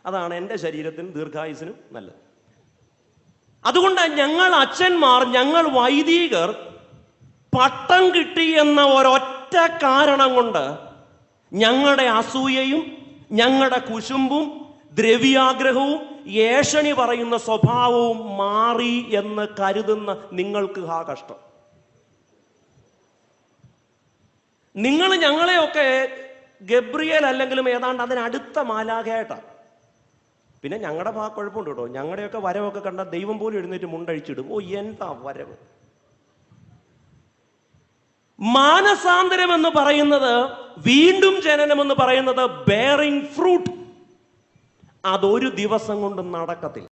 അതാണ് എൻ്റെ ശരീരത്തിനും ദീർഘായുസിനും നല്ലത് അതുകൊണ്ട് ഞങ്ങൾ അച്ഛന്മാർ ഞങ്ങൾ വൈദികർ പട്ടം കിട്ടി എന്ന ഒരൊറ്റ കാരണം കൊണ്ട് ഞങ്ങളുടെ അസൂയയും ഞങ്ങളുടെ കുശുമ്പും ദ്രവ്യാഗ്രഹവും ഏഷണി പറയുന്ന സ്വഭാവവും മാറി എന്ന് കരുതുന്ന നിങ്ങൾക്ക് ആ കഷ്ടം നിങ്ങൾ ഞങ്ങളെയൊക്കെ ഗബ്രിയേൽ അല്ലെങ്കിലും ഏതാണ്ട് അതിനടുത്ത മാലാഖയായിട്ടാണ് പിന്നെ ഞങ്ങളുടെ ഭാഗ കുഴപ്പമുണ്ട് കേട്ടോ ഞങ്ങളുടെയൊക്കെ വരവൊക്കെ കണ്ട ദൈവം പോലും എഴുന്നേറ്റ് മുണ്ടഴിച്ചിടും ഓ എന്താ വരവ് മാനസാന്തരം എന്ന് പറയുന്നത് വീണ്ടും ജനനം എന്ന് പറയുന്നത് ബെയറിംഗ് ഫ്രൂട്ട് അതൊരു ദിവസം കൊണ്ട് നടക്കത്തില്ല